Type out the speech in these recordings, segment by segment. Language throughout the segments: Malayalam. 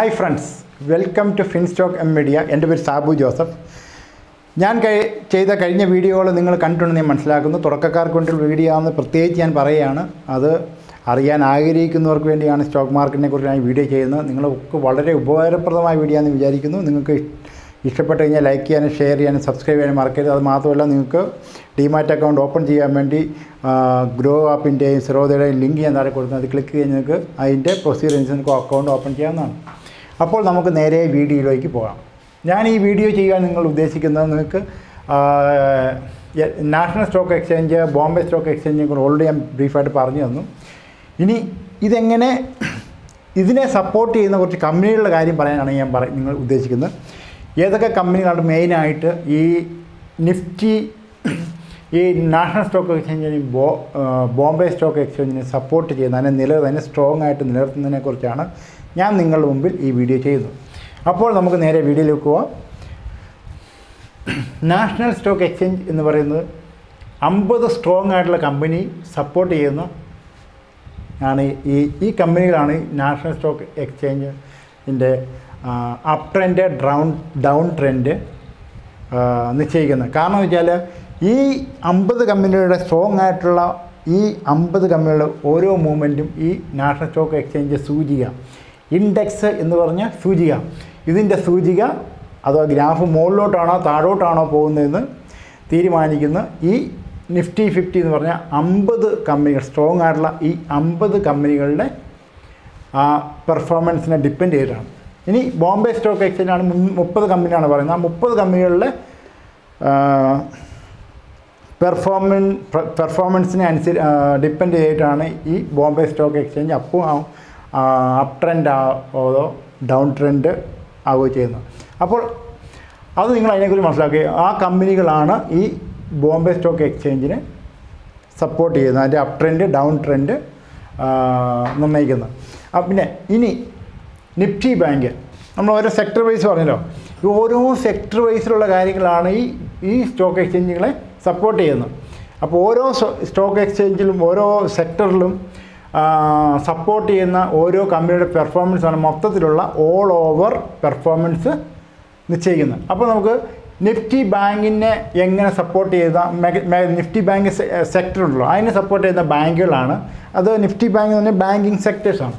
hi friends welcome to Finstock M media എൻ്റെ പേര് സാബു ജോസഫ് ഞാൻ കഴി ചെയ്ത കഴിഞ്ഞ വീഡിയോകൾ നിങ്ങൾ കണ്ടിട്ടുണ്ടെന്ന് ഞാൻ മനസ്സിലാക്കുന്നു തുടക്കക്കാർക്ക് വേണ്ടിയുള്ള വീഡിയോ ആണെന്ന് പ്രത്യേകിച്ച് ഞാൻ പറയുകയാണ് അത് അറിയാൻ ആഗ്രഹിക്കുന്നവർക്ക് വേണ്ടിയാണ് സ്റ്റോക്ക് മാർക്കറ്റിനെ കുറിച്ച് ഞാൻ ഈ വീഡിയോ ചെയ്യുന്നത് നിങ്ങൾക്ക് വളരെ ഉപകാരപ്രദമായ വീഡിയോ ആണെന്ന് വിചാരിക്കുന്നു നിങ്ങൾക്ക് ഇഷ്- ഇഷ്ടപ്പെട്ട് കഴിഞ്ഞാൽ ലൈക്ക് ചെയ്യാനും ഷെയർ ചെയ്യാനും സബ്സ്ക്രൈബ് ചെയ്യാനും മറക്കരുത് അത് മാത്രമല്ല നിങ്ങൾക്ക് ഡിമാറ്റ് അക്കൗണ്ട് ഓപ്പൺ ചെയ്യാൻ വേണ്ടി ഗ്രോ ആപ്പിൻ്റെയും സിറോദയുടെയും ലിങ്ക് ഞാൻ താഴെ കൊടുക്കുന്നത് അത് ക്ലിക്ക് ചെയ്ത് നിങ്ങൾക്ക് അതിൻ്റെ പ്രൊസീജിയർ അനുസരിച്ച് നിങ്ങൾക്ക് അക്കൗണ്ട് ഓപ്പൺ ചെയ്യാവുന്നതാണ് അപ്പോൾ നമുക്ക് നേരെ വീഡിയോയിലേക്ക് പോകാം ഞാൻ ഈ വീഡിയോ ചെയ്യാൻ നിങ്ങൾ ഉദ്ദേശിക്കുന്നത് നിങ്ങൾക്ക് ആ, യ- national stock exchange Bombay stock എക്സ്ചേഞ്ചിനെ കുറിച്ച് ഓൾറെഡി ഞാൻ ബ്രീഫായിട്ട് പറഞ്ഞു തന്നു ഇനി ഇതെങ്ങനെ ഇതിനെ സപ്പോർട്ട് ചെയ്യുന്ന കുറച്ച് കമ്പനികളുടെ കാര്യം പറയാനാണ് ഞാൻ പറ നിങ്ങൾ ഉദ്ദേശിക്കുന്നത് ഏതൊക്കെ കമ്പനികളാണ് മെയിനായിട്ട് ഈ നിഫ്റ്റി ഈ നാഷണൽ സ്റ്റോക്ക് എക്സ്ചേഞ്ചിന് ബോ ആ, ബോംബെ സ്റ്റോക്ക് എക്സ്ചേഞ്ചിനെ സപ്പോർട്ട് ചെയ്യുന്ന അതിനെ നില തന്നെ സ്ട്രോങ് ആയിട്ട് നിലനിർത്തുന്നതിനെ കുറിച്ചാണ് ഞാൻ നിങ്ങളുടെ മുമ്പിൽ ഈ വീഡിയോ ചെയ്യുന്നത് അപ്പോൾ നമുക്ക് നേരെ വീഡിയോയിലേക്ക് പോവാം നാഷണൽ സ്റ്റോക്ക് എക്സ്ചേഞ്ച് എന്ന് പറയുന്നത് അമ്പത് സ്ട്രോങ് ആയിട്ടുള്ള കമ്പനി സപ്പോർട്ട് ചെയ്യുന്ന ആണ് ഈ ഈ കമ്പനികളാണ് നാഷണൽ സ്റ്റോക്ക് എക്സ്ചേഞ്ചിൻ്റെ up trend down down trend നിശ്ചയിക്കുന്നത് കാരണം എന്ന് വെച്ചാൽ ഈ അമ്പത് കമ്പനികളുടെ സ്ട്രോങ് ആയിട്ടുള്ള ഈ അമ്പത് കമ്പനികളുടെ ഓരോ മൂവ്മെൻറ്റും ഈ നാഷണൽ സ്റ്റോക്ക് എക്സ്ചേഞ്ച് സൂചിക ഇൻഡെക്സ് എന്ന് പറഞ്ഞ സൂചിക ഇതിൻ്റെ സൂചിക അഥവാ ഗ്രാഫ് മുകളിലോട്ടാണോ താഴോട്ടാണോ പോകുന്നതെന്ന് തീരുമാനിക്കുന്ന ഈ നിഫ്റ്റി ഫിഫ്റ്റി എന്ന് പറഞ്ഞാൽ അമ്പത് കമ്പനികൾ സ്ട്രോങ് ആയിട്ടുള്ള ഈ അമ്പത് കമ്പനികളുടെ ആ പെർഫോമൻസിനെ ഡിപ്പെൻഡ് ചെയ്തിട്ടാണ് ഇനി ബോംബെ സ്റ്റോക്ക് എക്സ്ചേഞ്ചാണ് മുപ്പത് കമ്പനിയാണ് പറയുന്നത് ആ മുപ്പത് കമ്പനികളിലെ പെർഫോമൻ പെർഫോമൻസിനെ അനുസരിച്ച് ഡിപ്പെൻഡ് ചെയ്തിട്ടാണ് ഈ ബോംബെ സ്റ്റോക്ക് എക്സ്ചേഞ്ച് അപ്പും അപ്പ് ട്രെൻഡ് ആവോ ഡൗൺ ട്രെൻഡ് ആവുകയോ ചെയ്യുന്നത് അപ്പോൾ അത് നിങ്ങൾ അതിനെക്കുറിച്ച് മനസ്സിലാക്കുക ആ കമ്പനികളാണ് ഈ ബോംബെ സ്റ്റോക്ക് എക്സ്ചേഞ്ചിനെ സപ്പോർട്ട് ചെയ്യുന്നത് അതിൻ്റെ അപ്പ് ട്രെൻഡ് ഡൗൺ ട്രെൻഡ് നിർണ്ണയിക്കുന്നത് ആ, പിന്നെ ഇനി നിഫ്റ്റി ബാങ്ക് നമ്മൾ ഓരോ സെക്ടർ വൈസ് പറഞ്ഞല്ലോ ഈ ഓരോ സെക്ടർ വൈസിലുള്ള കാര്യങ്ങളാണ് ഈ ഈ സ്റ്റോക്ക് എക്സ്ചേഞ്ചുകളെ സപ്പോർട്ട് ചെയ്യുന്നത് അപ്പോൾ ഓരോ സ്റ്റോക്ക് എക്സ്ചേഞ്ചിലും ഓരോ സെക്ടറിലും സപ്പോർട്ട് ചെയ്യുന്ന ഓരോ കമ്പനിയുടെ പെർഫോമൻസ് ആണ് മൊത്തത്തിലുള്ള ഓൾ ഓവർ പെർഫോമൻസ് നിശ്ചയിക്കുന്നത് അപ്പോൾ നമുക്ക് നിഫ്റ്റി ബാങ്കിനെ എങ്ങനെ സപ്പോർട്ട് ചെയ്ത മെഗ- മെ- നിഫ്റ്റി ബാങ്ക് സെക്ടർ ഉണ്ടല്ലോ അതിനെ സപ്പോർട്ട് ചെയ്യുന്ന ബാങ്കുകളാണ് അത് നിഫ്റ്റി ബാങ്ക് എന്ന് പറഞ്ഞാൽ ബാങ്കിങ് സെക്ടേഴ്സാണ്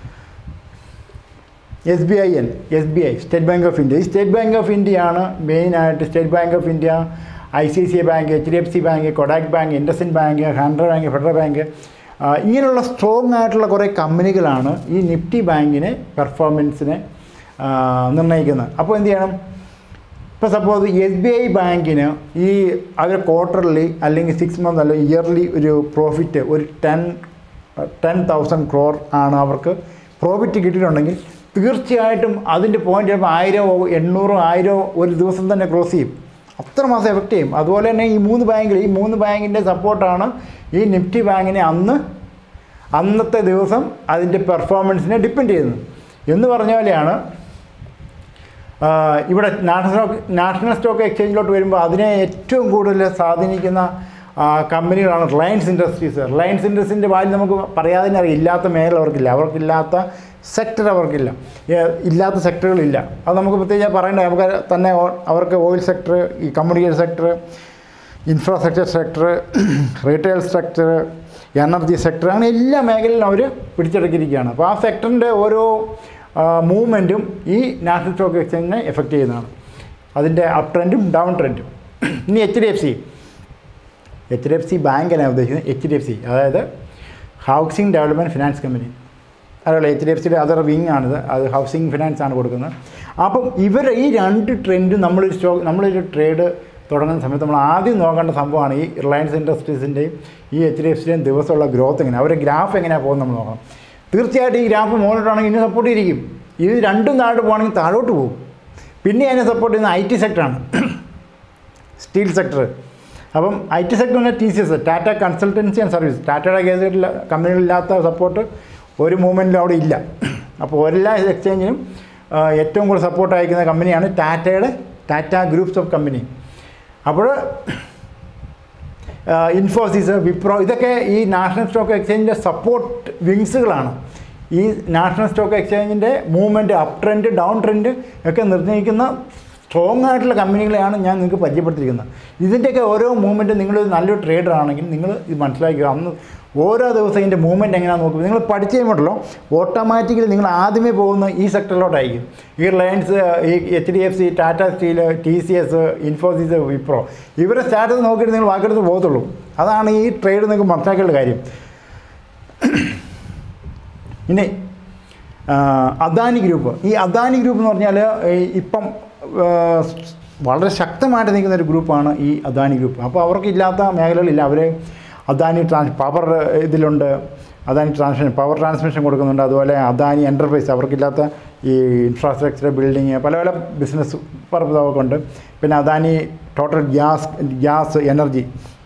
S B I N S B I State Bank of India ഈ സ്റ്റേറ്റ് ബാങ്ക് ഓഫ് ഇന്ത്യയാണ് മെയിനായിട്ട് State Bank of India I C C I bank H D F C bank Kotak bank IndusInd bank Andhra bank federal bank ആ, ഇങ്ങനെയുള്ള സ്ട്രോങ് ആയിട്ടുള്ള കുറേ കമ്പനികളാണ് ഈ നിഫ്റ്റി ബാങ്കിനെ പെർഫോമൻസിനെ ആ, നിർണ്ണയിക്കുന്നത് അപ്പോൾ എന്ത് ചെയ്യണം ഇപ്പോൾ സപ്പോസ് എസ് ബി ഐ ബാങ്കിന് ഈ അവർ ക്വാർട്ടർലി അല്ലെങ്കിൽ സിക്സ് മന്ത് അല്ലെങ്കിൽ ഇയർലി ഒരു പ്രോഫിറ്റ് ഒരു ടെൻ ടെൻ തൗസൻഡ് ക്രോർ ആണ് അവർക്ക് പ്രോഫിറ്റ് കിട്ടിയിട്ടുണ്ടെങ്കിൽ തീർച്ചയായിട്ടും അതിൻ്റെ പോയിന്റ് ചിലപ്പോൾ ആയിരമോ എണ്ണൂറോ ആയിരമോ ഒരു ദിവസം തന്നെ ക്രോസ് ചെയ്യും അത്ര മാസം എഫക്റ്റ് ചെയ്യും അതുപോലെ തന്നെ ഈ മൂന്ന് ബാങ്കിൽ ഈ മൂന്ന് ബാങ്കിൻ്റെ സപ്പോർട്ടാണ് ഈ നിഫ്റ്റി ബാങ്കിനെ അന്ന് അന്നത്തെ ദിവസം അതിൻ്റെ പെർഫോമൻസിനെ ഡിപ്പെൻഡ് ചെയ്യുന്നത് എന്ന് പറഞ്ഞ പോലെയാണ് ആ, ഇവിടെ നാഷണൽ സ്റ്റോക്ക് നാഷണൽ സ്റ്റോക്ക് എക്സ്ചേഞ്ചിലോട്ട് വരുമ്പോൾ അതിനെ ഏറ്റവും കൂടുതൽ സ്വാധീനിക്കുന്ന ആ, കമ്പനികളാണ് റിലയൻസ് ഇൻഡസ്ട്രീസ് റിലയൻസ് ഇൻഡസ്ട്രീൻ്റെ വാല്യൂ നമുക്ക് പറയാതെ തന്നെ അറിയാം ഇല്ലാത്ത മേഖല അവർക്കില്ല അവർക്കില്ലാത്ത സെക്ടർ അവർക്കില്ല ഏ, ഇല്ലാത്ത സെക്ടറുകളില്ല അത് നമുക്ക് പ്രത്യേകിച്ച് പറയണ്ട നമുക്ക് തന്നെ ഓ- അവർക്ക് ഓയിൽ സെക്ടർ ഈ communication sector infrastructure sector retail sector energy sector അങ്ങനെ എല്ലാ മേഖലയിലും അവർ പിടിച്ചെടുക്കിയിരിക്കുകയാണ് അപ്പോൾ ആ സെക്ടറിൻ്റെ ഓരോ മൂവ്മെൻറ്റും ഈ നാഷണൽ സ്റ്റോക്ക് എക്സ്ചേഞ്ചിനെ എഫക്റ്റ് ചെയ്യുന്നതാണ് അതിൻ്റെ അപ്പ് ട്രെൻഡും ഡൗൺ ട്രെൻഡും ഇനി H D F C H D F C bank എന്നാണ് ഉദ്ദേശിക്കുന്നത് എച്ച് ഡി എഫ് സി അതായത് ഹൗസിംഗ് ഡെവലപ്മെൻറ്റ് ഫിനാൻസ് കമ്പനി അതുപോലെ എച്ച് ഡി എഫ് സിയുടെ അതർ വിങ് ആണിത് അത് ഹൗസിംഗ് ഫിനാൻസ് ആണ് കൊടുക്കുന്നത് അപ്പം ഇവർ ഈ രണ്ട് ട്രെൻഡും നമ്മളൊരു സ്റ്റോക്ക് നമ്മളൊരു ട്രേഡ് തുടങ്ങുന്ന സമയത്ത് നമ്മൾ ആദ്യം നോക്കേണ്ട സംഭവമാണ് ഈ റിലയൻസ് ഇൻഡസ്ട്രീസിൻ്റെയും ഈ എച്ച് ഡി എഫ് സിയുടെയും ദിവസമുള്ള ഗ്രോത്ത് എങ്ങനെ അവരുടെ ഗ്രാഫ് എങ്ങനെയാണ് പോകുന്നത് നമ്മൾ നോക്കണം തീർച്ചയായിട്ടും ഈ ഗ്രാഫ് മുകളിലോട്ടാണെങ്കിൽ ഇനി സപ്പോർട്ട് ചെയ്തിരിക്കും ഇത് രണ്ടും താഴോട്ട് പോകുകയാണെങ്കിൽ താഴോട്ട് പോകും പിന്നെ അതിനെ സപ്പോർട്ട് ചെയ്യുന്ന ഐ ടി സെക്ടറാണ് സ്റ്റീൽ സെക്ടർ അപ്പം ഐ ടി സെക്ടർ പറഞ്ഞാൽ T C S Tata Consultancy and Service ടാറ്റയുടെ കേസിൽ കമ്പനികളില്ലാത്ത സപ്പോർട്ട് ഒരു മൂവ്മെൻറ്റിലും അവിടെ ഇല്ല അപ്പോൾ എല്ലാ എക്സ്ചേഞ്ചിനും ആ, ഏറ്റവും കൂടുതൽ സപ്പോർട്ട് അയക്കുന്ന കമ്പനിയാണ് ടാറ്റയുടെ ടാറ്റ ഗ്രൂപ്പ്സ് ഓഫ് കമ്പനി അപ്പോൾ ഇൻഫോസിസ് വിപ്രോ ഇതൊക്കെ ഈ നാഷണൽ സ്റ്റോക്ക് എക്സ്ചേഞ്ചിൻ്റെ സപ്പോർട്ട് വിങ്സുകളാണ് ഈ നാഷണൽ സ്റ്റോക്ക് എക്സ്ചേഞ്ചിൻ്റെ movement up trend down trend ഒക്കെ നിർണ്ണയിക്കുന്ന സ്ട്രോങ് ആയിട്ടുള്ള കമ്പനികളെയാണ് ഞാൻ നിങ്ങൾക്ക് പരിചയപ്പെടുത്തിയിരിക്കുന്നത് ഇതിൻ്റെയൊക്കെ ഓരോ മൂവ്മെൻറ്റും നിങ്ങൾ നല്ലൊരു ട്രേഡർ ആണെങ്കിൽ നിങ്ങൾ ഇത് മനസ്സിലാക്കുക അന്ന് ഓരോ ദിവസം ഇതിൻ്റെ മൂവ്മെൻറ്റ് എങ്ങനെയാണെന്ന് നോക്കുക നിങ്ങൾ പഠിച്ചു കഴിയുമ്പോഴല്ലോ ഓട്ടോമാറ്റിക്കലി നിങ്ങൾ ആദ്യമേ പോകുന്ന ഈ സെക്ടറിലോട്ടായിരിക്കും ഈ റിലയൻസ് ഈ H D F C Tata steel T C S Infosys Wipro ഇവരുടെ സ്റ്റാറ്റസ് നോക്കിയിട്ട് നിങ്ങൾ ബാക്കിയെടുത്ത് പോകത്തുള്ളൂ അതാണ് ഈ ട്രേഡ് നിങ്ങൾക്ക് മനസ്സിലാക്കേണ്ട കാര്യം ഇനി ആ, അദാനി ഗ്രൂപ്പ് ഈ അദാനി ഗ്രൂപ്പ് എന്ന് പറഞ്ഞാൽ ഈ ഇപ്പം ആ, വളരെ ശക്തമായിട്ട് നിൽക്കുന്ന ഒരു ഗ്രൂപ്പാണ് ഈ അദാനി ഗ്രൂപ്പ് അപ്പോൾ അവർക്ക് ഇല്ലാത്ത മേഖലകളില്ല അവർ അദാനി ട്രാൻസ് പവർ ഇതിലുണ്ട് അദാനി ട്രാൻസ്മിഷൻ പവർ ട്രാൻസ്മിഷൻ കൊടുക്കുന്നുണ്ട് അതുപോലെ അദാനി എൻ്റർപ്രൈസ് അവർക്കില്ലാത്ത ഈ ഇൻഫ്രാസ്ട്രക്ചർ ബിൽഡിങ് പല പല ബിസിനസ് പർപ്പസ് അവർക്കുണ്ട് പിന്നെ Adani total gas gas energy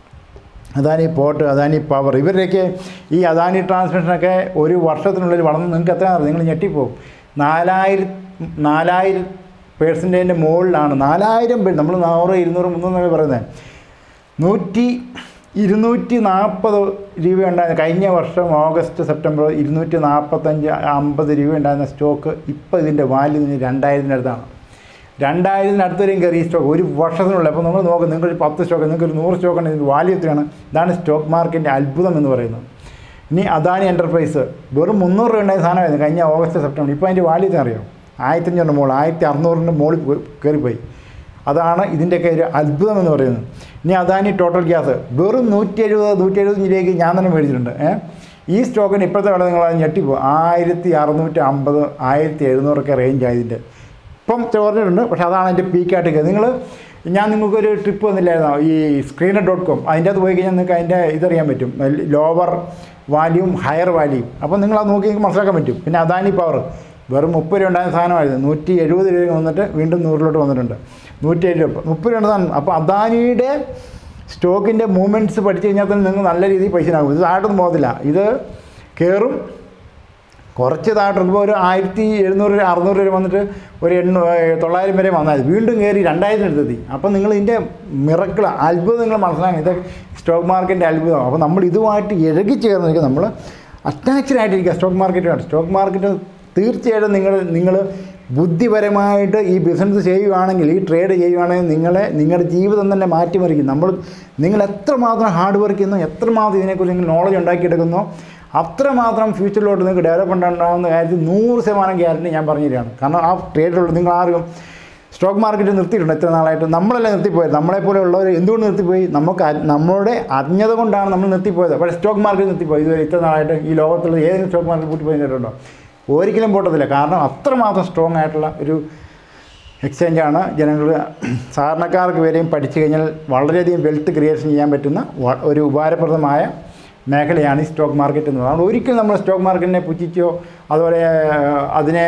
Adani port Adani power ഇവരുടെയൊക്കെ ഈ അദാനി ട്രാൻസ്മിഷനൊക്കെ ഒരു വർഷത്തിനുള്ളിൽ വളർന്ന് നിങ്ങൾക്ക് എത്ര അറിയാം നിങ്ങൾ ഞെട്ടിപ്പോവും നാലായിരം നാലായിരം പേഴ്സൻറ്റേജിൻ്റെ മുകളിലാണ് നാലായിരം പേര് നമ്മൾ നൂറ് ഇരുന്നൂറ് മുന്നൂറ് പറയുന്നത് നൂറ്റി ഇരുന്നൂറ്റി നാൽപ്പത് രൂപ ഉണ്ടായിരുന്ന കഴിഞ്ഞ വർഷം ഓഗസ്റ്റ് സെപ്റ്റംബർ ഇരുന്നൂറ്റി നാൽപ്പത്തഞ്ച് അമ്പത് രൂപ ഉണ്ടായിരുന്ന സ്റ്റോക്ക് ഇപ്പോൾ ഇതിൻ്റെ വാല്യൂ രണ്ടായിരത്തിനടുത്താണ് രണ്ടായിരത്തിനടുത്ത് വരെയും കയറി ഈ സ്റ്റോക്ക് ഒരു വർഷത്തിനുള്ളിൽ അപ്പോൾ നമ്മൾ നോക്കും നിങ്ങൾക്കൊരു പത്ത് സ്റ്റോക്ക് നിങ്ങൾക്ക് ഒരു നൂറ് സ്റ്റോക്ക് ഉണ്ടെങ്കിൽ വാല്യൂ എത്രയാണ് ഇതാണ് സ്റ്റോക്ക് മാർക്കറ്റിൻ്റെ അത്ഭുതം എന്ന് പറയുന്നത് ഇനി അദാനി എൻ്റർപ്രൈസ് വെറും മുന്നൂറ് രൂപ ഉണ്ടായ സാധനമായിരുന്നു കഴിഞ്ഞ ഓഗസ്റ്റ് സെപ്റ്റംബർ ഇപ്പോൾ അതിൻ്റെ വാല്യൂ എത്ര അറിയാം ആയിരത്തഞ്ഞൂറിൻ്റെ മുകളിൽ ആയിരത്തി അറുന്നൂറിൻ്റെ മുകളിൽ പോയി- കയറിപ്പോയി അതാണ് ഇതിൻ്റെയൊക്കെ ഒരു അത്ഭുതം എന്ന് പറയുന്നത് ഇനി അദാനി ടോട്ടൽ ഗ്യാസ് വെറും നൂറ്റി എഴുപത് നൂറ്റി എഴുപത് രൂപയ്ക്ക് ഞാൻ തന്നെ മേടിച്ചിട്ടുണ്ട് ഏ ഈ സ്റ്റോക്കിന് ഇപ്പോഴത്തെ വില നിങ്ങൾ ഞെട്ടിപ്പോ ആയിരത്തി അറുന്നൂറ്റി അമ്പത് ആയിരത്തി എഴുന്നൂറൊക്കെ റേഞ്ച് ആയതിൻ്റെ ഇപ്പം ചോർന്നിട്ടുണ്ട് പക്ഷേ അതാണ് എൻ്റെ പീക്കായിട്ട് നിങ്ങൾ ഞാൻ നിങ്ങൾക്കൊരു ട്രിപ്പ് വന്നില്ലായിരുന്നോ ഈ സ്ക്രീനർ ഡോട്ട് കോം അതിൻ്റെ അകത്ത് പോയി കഴിഞ്ഞാൽ നിങ്ങൾക്ക് അതിൻ്റെ ഇതറിയാൻ പറ്റും ലോവർ വാല്യൂം ഹയർ വാല്യൂം അപ്പോൾ നിങ്ങൾ അത് നോക്കി നിങ്ങൾക്ക് മനസ്സിലാക്കാൻ പറ്റും പിന്നെ അദാനി പവർ വെറും മുപ്പത് രൂപ ഉണ്ടായ സാധനമായിരുന്നു നൂറ്റി എഴുപത് രൂപ വന്നിട്ട് വീണ്ടും നൂറിലോട്ട് വന്നിട്ടുണ്ട് നൂറ്റി എഴുപത് മുപ്പത് രൂപ സാധനം അപ്പോൾ അദാനിയുടെ സ്റ്റോക്കിൻ്റെ മൂവ്മെൻറ്റ്സ് പഠിച്ചു കഴിഞ്ഞാൽ തന്നെ നിങ്ങൾക്ക് നല്ല രീതിയിൽ പൈസ ആകും ഇത് താഴോട്ടൊന്നും പോകത്തില്ല ഇത് കയറും കുറച്ച് താഴോട്ട് ഒരു ആയിരത്തി എഴുന്നൂറ് രൂപ അറുന്നൂറ് രൂപ വന്നിട്ട് ഒരു എണ്ണൂ തൊള്ളായിരം വരെ വന്നാൽ വീണ്ടും കയറി രണ്ടായിരത്തിന് എടുത്തെത്തി അപ്പോൾ നിങ്ങൾ ഇതിൻ്റെ മിറക്കിൾ അത്ഭുതം നിങ്ങൾ മനസ്സിലാക്കണം ഇത് സ്റ്റോക്ക് മാർക്കറ്റിൻ്റെ അത്ഭുതം അപ്പോൾ നമ്മൾ ഇതുമായിട്ട് ഇഴകി ചേർന്ന് നിൽക്കുക നമ്മൾ അറ്റാച്ച്ഡ് ആയിട്ടിരിക്കുക സ്റ്റോക്ക് മാർക്കറ്റുമായിട്ട് സ്റ്റോക്ക് മാർക്കറ്റ് തീർച്ചയായിട്ടും നിങ്ങൾ നിങ്ങൾ ബുദ്ധിപരമായിട്ട് ഈ ബിസിനസ് ചെയ്യുകയാണെങ്കിൽ ഈ ട്രേഡ് ചെയ്യുകയാണെങ്കിൽ നിങ്ങളെ നിങ്ങളുടെ ജീവിതം തന്നെ മാറ്റിമറിക്കും നമ്മൾ നിങ്ങൾ എത്രമാത്രം ഹാർഡ് വർക്ക് ചെയ്യുന്നു എത്രമാത്രം ഇതിനെക്കുറിച്ച് നിങ്ങൾ നോളജ് ഉണ്ടാക്കിയെടുക്കുന്നോ അത്രമാത്രം ഫ്യൂച്ചറിലോട്ട് നിങ്ങൾക്ക് ഡെവലപ്മെൻ്റ് ഉണ്ടാകുന്ന കാര്യത്തിൽ നൂറ് ശതമാനം ഗ്യാരണ്ടി ഞാൻ പറഞ്ഞു തരികയാണ് കാരണം ആ ട്രേഡിലുള്ള നിങ്ങൾ ആർക്കും സ്റ്റോക്ക് മാർക്കറ്റ് നിർത്തിയിട്ടുണ്ട് എത്ര നാളായിട്ട് നമ്മളെല്ലാം നിർത്തിപ്പോയത് നമ്മളെപ്പോലെ ഉള്ളവർ എന്തുകൊണ്ട് നിർത്തിപ്പോയി നമുക്ക് അ- നമ്മുടെ അജ്ഞത കൊണ്ടാണ് നമ്മൾ നിർത്തിപ്പോയത് പക്ഷേ സ്റ്റോക്ക് മാർക്കറ്റ് നിർത്തിപ്പോയി ഇതുവരെ ഇത്ര നാളായിട്ട് ഈ ലോകത്തുള്ള ഏതെങ്കിലും സ്റ്റോക്ക് മാർക്കറ്റ് പൂട്ടിപ്പോയി കേട്ടിട്ടുണ്ടോ ഒരിക്കലും പൊട്ടത്തില്ല കാരണം അത്രമാത്രം സ്ട്രോങ് ആയിട്ടുള്ള ഒരു എക്സ്ചേഞ്ചാണ് ജനങ്ങൾ സാധാരണക്കാർക്ക് വരെയും പഠിച്ചു കഴിഞ്ഞാൽ വളരെയധികം വെൽത്ത് ക്രിയേഷൻ ചെയ്യാൻ പറ്റുന്ന വ- ഒരു ഉപകാരപ്രദമായ മേഖലയാണ് ഈ സ്റ്റോക്ക് മാർക്കറ്റ് എന്ന് പറയുന്നത് അതുകൊണ്ട് ഒരിക്കലും നമ്മൾ സ്റ്റോക്ക് മാർക്കറ്റിനെ പുച്ഛിച്ചോ അതുപോലെ ആ, അതിനെ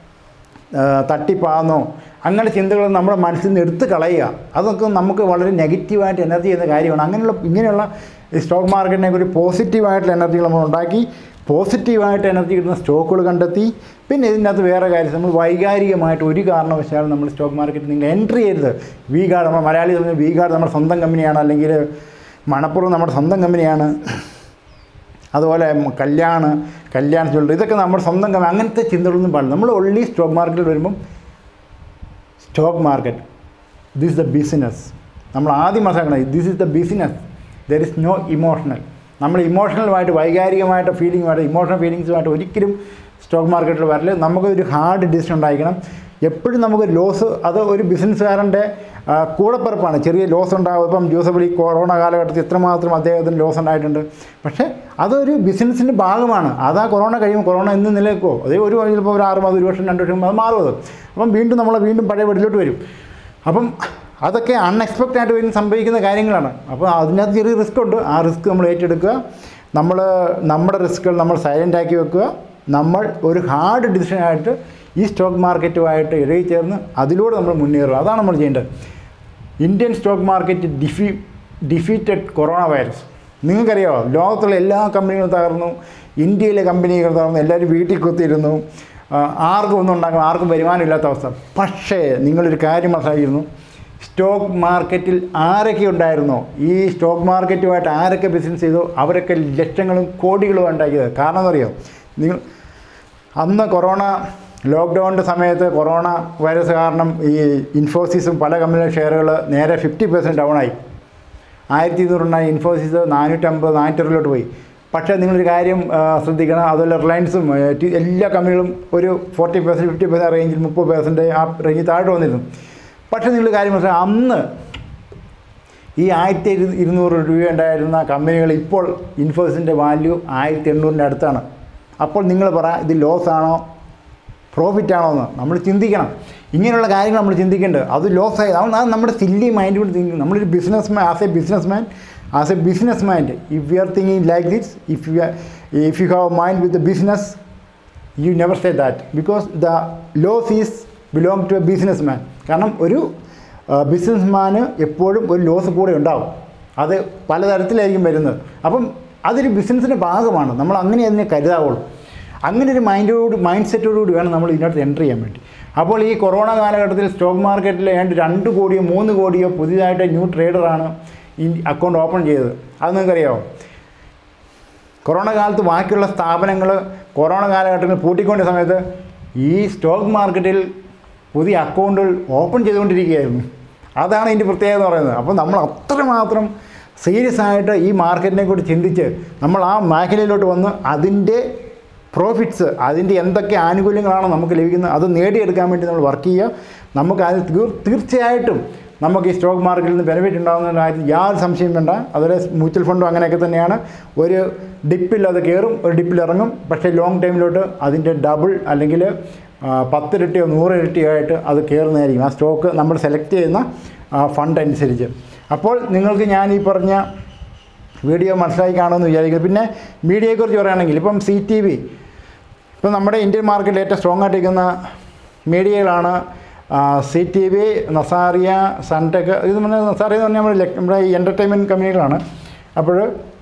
ആ, തട്ടിപ്പാന്നോ അങ്ങനെ ചിന്തകൾ നമ്മുടെ മനസ്സിൽ നിന്ന് എടുത്ത് കളയുക അതൊക്കെ നമുക്ക് വളരെ നെഗറ്റീവായിട്ട് എനർജി ചെയ്യുന്ന കാര്യമാണ് അങ്ങനെയുള്ള ഇങ്ങനെയുള്ള ഈ സ്റ്റോക്ക് മാർക്കറ്റിനെ ഒരു പോസിറ്റീവായിട്ടുള്ള എനർജികൾ നമ്മൾ ഉണ്ടാക്കി പോസിറ്റീവായിട്ട് എനർജി കിട്ടുന്ന സ്റ്റോക്കുകൾ കണ്ടെത്തി പിന്നെ ഇതിൻ്റെ അകത്ത് വേറെ കാര്യം നമ്മൾ വൈകാരികമായിട്ട് ഒരു കാരണവശാലും നമ്മൾ സ്റ്റോക്ക് മാർക്കറ്റിൽ നിങ്ങൾ എൻട്രി ചെയ്യരുത് വി ഗാർഡ് നമ്മൾ മലയാളി പറഞ്ഞാൽ വി ഗാർഡ് നമ്മുടെ സ്വന്തം കമ്പനിയാണ് അല്ലെങ്കിൽ മണപ്പുറം നമ്മുടെ സ്വന്തം കമ്പനിയാണ് അതുപോലെ മ- കല്യാൺ കല്യാൺ ജ്വല്ലറി ഇതൊക്കെ നമ്മുടെ സ്വന്തം കമ്പനി അങ്ങനത്തെ ചിന്തകളൊന്നും പാടില്ല നമ്മൾ ഒള്ളി സ്റ്റോക്ക് മാർക്കറ്റിൽ വരുമ്പം stock market this the business നമ്മൾ ആദ്യം മനസ്സിലാക്കണം this is the business there is no emotional നമ്മൾ ഇമോഷണലുമായിട്ട് വൈകാരികമായിട്ട് ഫീലിങ്ങുമായിട്ട് ഇമോഷണൽ ഫീലിങ്സുമായിട്ട് ഒരിക്കലും സ്റ്റോക്ക് മാർക്കറ്റിൽ വരല് നമുക്കൊരു ഹാർഡ് ഡിസിഷൻ ഉണ്ടായിരിക്കണം എപ്പോഴും നമുക്ക് ലോസ് അത് ഒരു ബിസിനസ്സുകാരൻ്റെ ആ, കൂടപ്പിറപ്പാണ് ചെറിയ ലോസ് ഉണ്ടാകും ഇപ്പം ജോസഫ് ഈ കൊറോണ കാലഘട്ടത്തിൽ എത്രമാത്രം അദ്ദേഹത്തിന് ലോസ് ഉണ്ടായിട്ടുണ്ട് പക്ഷേ അതൊരു ബിസിനസ്സിൻ്റെ ഭാഗമാണ് അത് ആ കൊറോണ കഴിയുമ്പോൾ കൊറോണ എന്ന് നിലനിൽക്കുമോ അതേ ഒരു ചിലപ്പോൾ ഒരു ആറ് മാസം ഒരു വർഷം രണ്ട് വർഷം അത് മാറും അത് അപ്പം വീണ്ടും നമ്മൾ വീണ്ടും പഴയ വീട്ടിലോട്ട് വരും അപ്പം അതൊക്കെ അൺഎക്സ്പെക്റ്റഡ് ആയിട്ട് വരുന്ന സംഭവിക്കുന്ന കാര്യങ്ങളാണ് അപ്പോൾ അതിനകത്ത് ചെറിയ റിസ്ക് ഉണ്ട് ആ റിസ്ക് നമ്മൾ ഏറ്റെടുക്കുക നമ്മൾ നമ്മുടെ റിസ്ക്കുകൾ നമ്മൾ സൈലൻ്റ് ആക്കി വെക്കുക നമ്മൾ ഒരു ഹാർഡ് ഡിസിഷനായിട്ട് ഈ സ്റ്റോക്ക് മാർക്കറ്റുമായിട്ട് ഇഴകി ചേർന്ന് അതിലൂടെ നമ്മൾ മുന്നേറുക അതാണ് നമ്മൾ ചെയ്യേണ്ടത് ഇന്ത്യൻ സ്റ്റോക്ക് മാർക്കറ്റ് ഡിഫി ഡിഫീറ്റഡ് കൊറോണ വൈറസ് നിങ്ങൾക്കറിയാമോ ലോകത്തുള്ള എല്ലാ കമ്പനികളും തകർന്നു ഇന്ത്യയിലെ കമ്പനികൾ തകർന്നു എല്ലാവരും വീട്ടിൽ കുത്തിയിരുന്നു ആ, ആർക്കും ഒന്നും ഉണ്ടാക്കണം ആർക്കും വരുമാനമില്ലാത്ത അവസ്ഥ പക്ഷേ നിങ്ങളൊരു കാര്യം മനസ്സിലാക്കിയിരുന്നു സ്റ്റോക്ക് മാർക്കറ്റിൽ ആരൊക്കെ ഉണ്ടായിരുന്നോ ഈ സ്റ്റോക്ക് മാർക്കറ്റുമായിട്ട് ആരൊക്കെ ബിസിനസ് ചെയ്തോ അവരൊക്കെ ലക്ഷങ്ങളും കോടികളും ഉണ്ടാക്കിയത് കാരണം എന്നറിയോ നിങ്ങൾ അന്ന് കൊറോണ ലോക്ക്ഡൗണിൻ്റെ സമയത്ത് കൊറോണ വൈറസ് കാരണം ഈ ഇൻഫോസിസും പല കമ്പനിയുടെ ഷെയറുകൾ നേരെ ഫിഫ്റ്റി പെർസെൻറ്റ് ഡൗണായി ആയിരത്തി ഇരുന്നൂറുണ്ടായി ഇൻഫോസിസ് നാനൂറ്റമ്പത് നാനൂറ്ററുപതിലോട്ട് പോയി പക്ഷേ നിങ്ങളൊരു കാര്യം ആ, ശ്രദ്ധിക്കണം അതുപോലെ റിലയൻസും ആ, ടി- എല്ലാ കമ്പനികളും ഒരു ഫോർട്ടി പെർസെൻറ്റ് ഫിഫ്റ്റി പെർസെൻറ്റ് റേഞ്ചിൽ മുപ്പത് പെർസെൻറ്റ് ആ റേഞ്ചിൽ താഴോട്ട് വന്നിരുന്നു പക്ഷേ നിങ്ങൾ കാര്യം മനസ്സിലാക്കാം അന്ന് ഈ ആയിരത്തി ഇരു ഇരുന്നൂറ് രൂപ ഉണ്ടായിരുന്ന കമ്പനികൾ ഇപ്പോൾ ഇൻഫോസിൻ്റെ വാല്യൂ ആയിരത്തി എണ്ണൂറിൻ്റെ അടുത്താണ് അപ്പോൾ നിങ്ങൾ പറ ഇത് ലോസ് ആണോ പ്രോഫിറ്റ് ആണോ എന്ന് നമ്മൾ ചിന്തിക്കണം ഇങ്ങനെയുള്ള കാര്യങ്ങൾ നമ്മൾ ചിന്തിക്കേണ്ടത് അത് ലോസ് ആയി അത് നമ്മുടെ സില്ലി മൈൻഡ് കൊണ്ട് തിങ്കിങ് നമ്മളൊരു business man as a business man as a business mind if you are thinking like this if you if you have mind with business you never say that because the loss is belong to a business man കാരണം ഒരു ബിസിനസ് മാന് എപ്പോഴും ഒരു ലോസ് കൂടെ ഉണ്ടാവും അത് പലതരത്തിലായിരിക്കും വരുന്നത് അപ്പം അതൊരു ബിസിനസ്സിൻ്റെ ഭാഗമാണ് നമ്മൾ അങ്ങനെ അതിനെ കരുതാവുള്ളൂ അങ്ങനെ ഒരു മൈൻഡോട് മൈൻഡ് സെറ്റോടുകൂടി വേണം നമ്മൾ ഇതിനകത്ത് എൻ്റർ ചെയ്യാൻ വേണ്ടി അപ്പോൾ ഈ കൊറോണ കാലഘട്ടത്തിൽ സ്റ്റോക്ക് മാർക്കറ്റിൽ ഏതാണ്ട് രണ്ട് കോടിയോ മൂന്ന് കോടിയോ പുതിയതായിട്ട് ന്യൂ ട്രേഡറാണ് ഈ അക്കൗണ്ട് ഓപ്പൺ ചെയ്തത് അത് നിങ്ങൾക്കറിയാമോ കൊറോണ കാലത്ത് ബാക്കിയുള്ള സ്ഥാപനങ്ങൾ കൊറോണ കാലഘട്ടത്തിൽ പൂട്ടിക്കൊണ്ട സമയത്ത് ഈ സ്റ്റോക്ക് മാർക്കറ്റിൽ പുതിയ അക്കൗണ്ടുകൾ ഓപ്പൺ ചെയ്തുകൊണ്ടിരിക്കുകയായിരുന്നു അതാണ് ഇതിൻ്റെ പ്രത്യേകത എന്ന് പറയുന്നത് അപ്പോൾ നമ്മൾ അത്രമാത്രം സീരിയസ് ആയിട്ട് ഈ മാർക്കറ്റിനെ കുറിച്ച് ചിന്തിച്ച് നമ്മൾ ആ മേഖലയിലോട്ട് വന്ന് അതിൻ്റെ പ്രോഫിറ്റ്സ് അതിൻ്റെ എന്തൊക്കെ ആനുകൂല്യങ്ങളാണ് നമുക്ക് ലഭിക്കുന്നത് അത് നേടിയെടുക്കാൻ വേണ്ടി നമ്മൾ വർക്ക് ചെയ്യുക നമുക്ക് അത് തീർ തീർച്ചയായിട്ടും നമുക്ക് ഈ സ്റ്റോക്ക് മാർക്കറ്റിൽ നിന്ന് ബെനിഫിറ്റ് ഉണ്ടാകുന്ന കാര്യത്തിൽ യാതൊരു സംശയം വേണ്ട അതുപോലെ മ്യൂച്വൽ ഫണ്ടും അങ്ങനെയൊക്കെ തന്നെയാണ് ഒരു ഡിപ്പിൽ അത് കയറും ഒരു ഡിപ്പിൽ ഇറങ്ങും പക്ഷേ ലോങ് ടൈമിലോട്ട് അതിൻ്റെ ഡബിൾ അല്ലെങ്കിൽ ആ, പത്തിരട്ടിയോ നൂറിരട്ടിയോ ആയിട്ട് അത് കയറുന്നതായിരിക്കും ആ സ്റ്റോക്ക് നമ്മൾ സെലക്ട് ചെയ്യുന്ന ഫണ്ട് അനുസരിച്ച് അപ്പോൾ നിങ്ങൾക്ക് ഞാൻ ഈ പറഞ്ഞ വീഡിയോ മനസ്സിലായി കാണുമെന്ന് വിചാരിക്കുന്നു പിന്നെ മീഡിയയെക്കുറിച്ച് പറയുകയാണെങ്കിൽ ഇപ്പം സി ടി വി ഇപ്പം നമ്മുടെ ഇന്ത്യൻ മാർക്കറ്റിൽ ഏറ്റവും സ്ട്രോങ് ആയിട്ടിരിക്കുന്ന മീഡിയകളാണ് സി ടി വി നസാറിയ സൺടെക് ഇത് പറഞ്ഞാൽ നസാറിയ എന്ന് പറഞ്ഞാൽ നമ്മുടെ ലെ- നമ്മുടെ ഈ എൻ്റർടൈൻമെൻറ്റ് കമ്പനികളാണ് അപ്പോൾ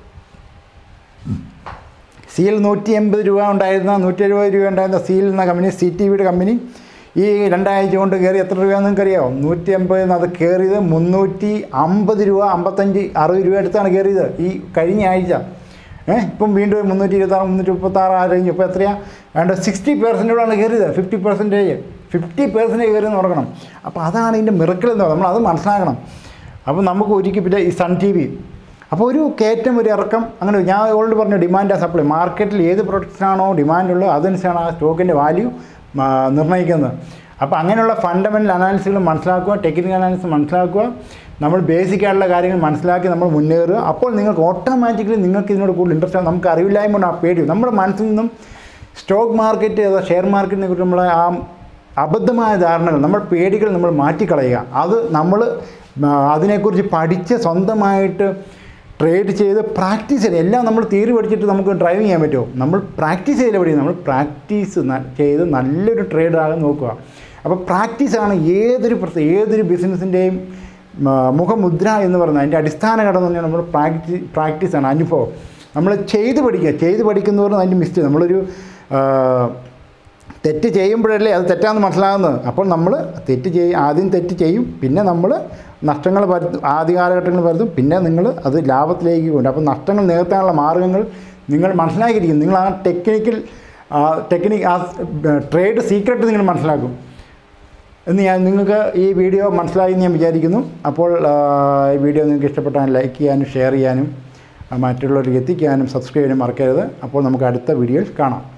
സിയിൽ നൂറ്റി എൺപത് രൂപ ഉണ്ടായിരുന്ന നൂറ്റി എഴുപത് രൂപ ഉണ്ടായിരുന്ന സിയിൽ എന്ന കമ്പനി സി ടി വിയുടെ കമ്പനി ഈ രണ്ടാഴ്ച കൊണ്ട് കയറി എത്ര രൂപയാണെന്ന് നിങ്ങൾക്കറിയാമോ നൂറ്റി എൺപതിൽ അത് കയറിയത് മുന്നൂറ്റി അമ്പത് രൂപ അമ്പത്തഞ്ച് അറുപത് രൂപ അടുത്താണ് കയറിയത് ഈ കഴിഞ്ഞ ആഴ്ച ഏഹ് ഇപ്പം വീണ്ടും മുന്നൂറ്റി ഇരുപത്താറ് മുന്നൂറ്റി മുപ്പത്താറ് ആ റേഞ്ച് ഇപ്പോൾ എത്രയാണ് വേണ്ട സിക്സ്റ്റി പെർസെൻറ്റോടാണ് കയറിയത് ഫിഫ്റ്റി പെർസെൻറ്റേജ് ഫിഫ്റ്റി പെർസെൻറ്റേജ് കയറി എന്ന് ഓർക്കണം അപ്പോൾ അതാണ് ഇതിൻ്റെ മിറക്കിൾ എന്ന് പറയുന്നത് നമ്മൾ അത് മനസ്സിലാക്കണം അപ്പോൾ നമുക്ക് ഒരിക്കൽ പിന്നെ ഈ സൺ ടി വി അപ്പോൾ ഒരു കയറ്റം ഒരു ഇറക്കം അങ്ങനെ ഞാൻ ഓൾറെഡി പറഞ്ഞു ഡിമാൻഡ് ആൻഡ് സപ്ലൈ മാർക്കറ്റിൽ ഏത് പ്രൊഡക്ട്സിനാണോ ഡിമാൻഡ് ഉള്ളത് അതനുസരിച്ചാണ് ആ സ്റ്റോക്കിൻ്റെ വാല്യൂ നിർണ്ണയിക്കുന്നത് അപ്പോൾ അങ്ങനെയുള്ള ഫണ്ടമെൻ്റൽ അനാലിസികൾ മനസ്സിലാക്കുക ടെക്നിക്കൽ അനാലിസിസ് മനസ്സിലാക്കുക നമ്മൾ ബേസിക് ആയിട്ടുള്ള കാര്യങ്ങൾ മനസ്സിലാക്കി നമ്മൾ മുന്നേറുക അപ്പോൾ നിങ്ങൾക്ക് ഓട്ടോമാറ്റിക്കലി നിങ്ങൾക്ക് ഇതിനോട് കൂടുതൽ ഇൻട്രസ്റ്റ് ആവും നമുക്ക് അറിവില്ലായ്മ കൊണ്ട് ആ പേടി നമ്മുടെ മനസ്സിൽ നിന്നും സ്റ്റോക്ക് മാർക്കറ്റ് അതോ ഷെയർ മാർക്കറ്റിനെ കുറിച്ച് നമ്മളെ ആ അബദ്ധമായ ധാരണകൾ നമ്മൾ പേടികൾ നമ്മൾ മാറ്റിക്കളയുക അത് നമ്മൾ ആ, അതിനെക്കുറിച്ച് പഠിച്ച് സ്വന്തമായിട്ട് ട്രേഡ് ചെയ്ത് പ്രാക്ടീസ് ചെയ്ത് എല്ലാം നമ്മൾ തീരെ പഠിച്ചിട്ട് നമുക്ക് ഡ്രൈവ് ചെയ്യാൻ പറ്റുമോ നമ്മൾ പ്രാക്ടീസ് ചെയ്ത് പഠിക്കും നമ്മൾ പ്രാക്ടീസ് ചെയ്ത് നല്ലൊരു ട്രേഡറാകാൻ നോക്കുക അപ്പോൾ പ്രാക്ടീസാണ് ഏതൊരു പ്രശ്നം ഏതൊരു ബിസിനസ്സിൻ്റെയും മുഖമുദ്ര എന്ന് പറയുന്നത് അതിൻ്റെ അടിസ്ഥാന ഘടകം എന്ന് പറഞ്ഞാൽ നമ്മൾ പ്രാക്ടീസ് പ്രാക്ടീസാണ് അനുഭവം നമ്മൾ ചെയ്ത് പഠിക്കുക ചെയ്ത് പഠിക്കുന്നവരും അതിൻ്റെ മിസ്റ്റേക്ക് നമ്മളൊരു ആ, തെറ്റ് ചെയ്യുമ്പോഴല്ലേ അത് തെറ്റാന്ന് മനസ്സിലാകുന്നത് അപ്പോൾ നമ്മൾ തെറ്റ് ചെയ്യും ആദ്യം തെറ്റ് ചെയ്യും പിന്നെ നമ്മൾ നഷ്ടങ്ങൾ വരുത്തും ആദ്യ കാലഘട്ടങ്ങളിൽ വരുത്തും പിന്നെ നിങ്ങൾ അത് ലാഭത്തിലേക്ക് കൊണ്ടും അപ്പോൾ നഷ്ടങ്ങൾ നികത്താനുള്ള മാർഗ്ഗങ്ങൾ നിങ്ങൾ മനസ്സിലാക്കിയിരിക്കും നിങ്ങൾ ആ ടെക്നിക്കൽ ടെക്നിക് ആ ട്രേഡ് സീക്രട്ട് നിങ്ങൾ മനസ്സിലാക്കും എന്ന് ഞാൻ നിങ്ങൾക്ക് ഈ വീഡിയോ മനസ്സിലായി എന്ന് ഞാൻ വിചാരിക്കുന്നു അപ്പോൾ ആ, ഈ വീഡിയോ നിങ്ങൾക്ക് ഇഷ്ടപ്പെട്ടാൽ ലൈക്ക് ചെയ്യാനും ഷെയർ ചെയ്യാനും ആ, മറ്റുള്ളവർക്ക് എത്തിക്കാനും സബ്സ്ക്രൈബ് ചെയ്യാനും മറക്കരുത് അപ്പോൾ നമുക്ക് അടുത്ത വീഡിയോയിൽ കാണാം